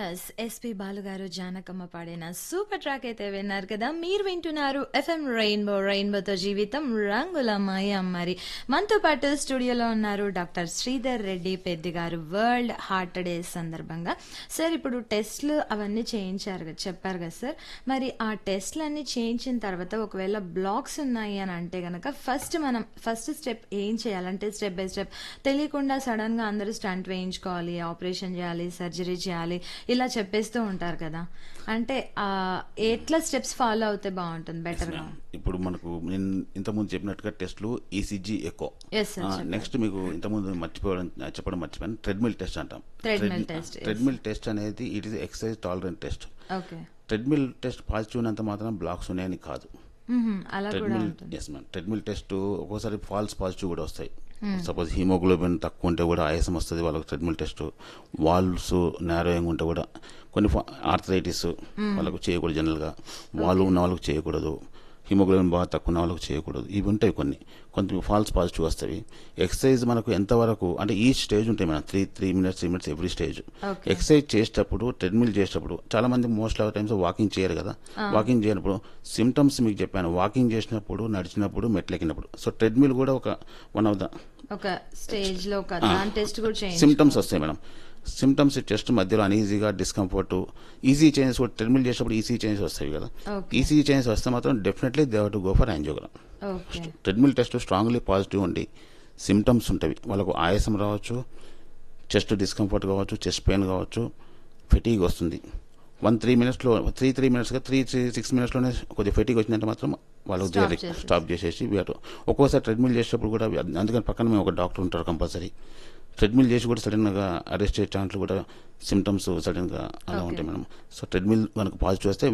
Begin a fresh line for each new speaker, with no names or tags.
Yes SP బాలుగారు జానకమ్మ పాడిన super track అయితే విన్నారు కదా మీరు వింటున్నారు ఎఫ్ఎం రెయిన్బో రెయిన్బోతో జీవితం రంగుల మాయ మరి మనతో పాటు స్టూడియోలో ఉన్నారు doctor Sridhar Reddy Peddi garu world heart day సందర్భంగా సార్ ఇప్పుడు టెస్ట్లు అవన్నీ చేయించారు కదా చెప్పారు కదా సార్ మరి ఆ టెస్ట్లు అన్ని చేయించిన తర్వాత ఒకవేళ బ్లాక్స్ ఉన్నాయి అని అంటే గనక ఫస్ట్ మనం ఫస్ట్ స్టెప్ ఏం చేయాలంటే స్టెప్ బై స్టెప్ తెలియకుండా సడన్ గా అందరూ స్టంట్ వేయించుకోవాలి ఆపరేషన్ చేయాలి సర్జరీ చేయాలి ఇలా చెప్పేస్తూ ఉంటారు కదా అంటే ఆ ఎట్లా స్టెప్స్ ఫాలో అవుతే బాగుంటుంది బెటర్ గా
ఇప్పుడు మనకు నేను ఇంతకుముందు చెప్పినట్టుగా టెస్ట్లు ఈసీజీ ఎక్కువ
Yes, sir, చెప్పండి.
నెక్స్ట్ మీకు ఇంతకుముందు మర్చిపోవడం చెప్పడం మర్చిపోయాను ట్రెడ్మిల్ టెస్ట్ అంటాం
Treadmill test, yes.
Treadmill test అనేది it is exercise tolerant test
okay
treadmill test positive ఉన్నంత మాత్రం బ్లాక్స్ ఉన్నాయని కాదు
అలా కూడా
ట్రెడ్మిల్
ఉంటుంది
ఎస్ మ్యామ్ ట్రెడ్మిల్ టెస్ట్ ఒక్కోసారి ఫాల్స్ పాజిటివ్ కూడా వస్తాయి సపోజ్ హిమోగ్లోబిన్ తక్కువ ఉంటే కూడా ఆయాసం వస్తుంది వాళ్ళకి ట్రెడ్మిల్ టెస్ట్ వాల్వ్స్ నేరోయింగ్ ఉంటే కూడా కొన్ని ఆర్థరైటిస్ వాళ్ళకు చేయకూడదు జనరల్గా వాళ్ళు ఉన్న వాళ్ళకి చేయకూడదు హిమోగ్లోబిన్ బాగా తక్కువ ఉన్న వాళ్ళకి చేయకూడదు ఇవి ఉంటాయి కొన్ని కొంత ఫాల్స్ పాజిటివ్ వస్తాయి ఎక్సర్సైజ్ మనకు ఎంతవరకు అంటే ఈ స్టేజ్ ఉంటాయి మనం three three minutes three minutes every stage
Okay.
Exercise చేసేటప్పుడు ట్రెడ్మిల్ చేసేటప్పుడు చాలా మంది మోస్ట్ ఆఫ్ టైమ్స్ వాకింగ్ చేయరు కదా వాకింగ్ చేయనప్పుడు సిమ్టమ్స్ మీకు చెప్పాను వాకింగ్ చేసినప్పుడు నడిచినప్పుడు మెట్లెక్కినప్పుడు సో ట్రెడ్మిల్ కూడా ఒక వన్ ఆఫ్ ద
ఒక స్టేజ్ లో ఒక దాని టెస్ట్ కూడా చేయండి
సిమ్టమ్స్ వస్తాయి మేడం సిమ్టమ్స్ చెస్ట్ మధ్యలో అన్ఈజీగా డిస్కంఫర్ట్ ఈజీ చేంజెస్ కూడా ట్రెడ్మిల్ చేసేటప్పుడు ఈజీ చేంజెస్ వస్తాయి కదా
Okay.
ఈజీ చేంజెస్ వస్తే మాత్రం definitely they to go for angiogram
okay
treadmill test strongly positive ఉండి సిమ్టమ్స్ ఉంటాయి వాళ్ళకు ఆయాసం రావచ్చు చెస్ట్ డిస్కంఫర్ట్ కావచ్చు చెస్ట్ పెయిన్ కావచ్చు ఫెటీగ్ వస్తుంది వన్ త్రీ మినిట్స్లో త్రీ త్రీ మినిట్స్గా త్రీ త్రీ సిక్స్ మినిట్స్లోనే కొద్దిగా ఫెటీగ్ వచ్చిందంటే మాత్రం వాళ్ళకు
Stop
డైరెక్ట్
చేసేసి.
స్టాప్ చేసేసి వీఆర్ ఒక్కోసారి ట్రెడ్మిల్ చేసేటప్పుడు కూడా అందుకని పక్కన మేము ఒక డాక్టర్ ఉంటారు కంపల్సరీ ట్రెడ్మిల్ చేసి కూడా సడన్గా అరెస్ట్ చేసే ఛాన్స్లు కూడా సిమ్టమ్స్ సడన్గా అలా
Okay.
ఉంటాయి మేడం సో ట్రెడ్మిల్ మనకు పాజిటివ్ వస్తే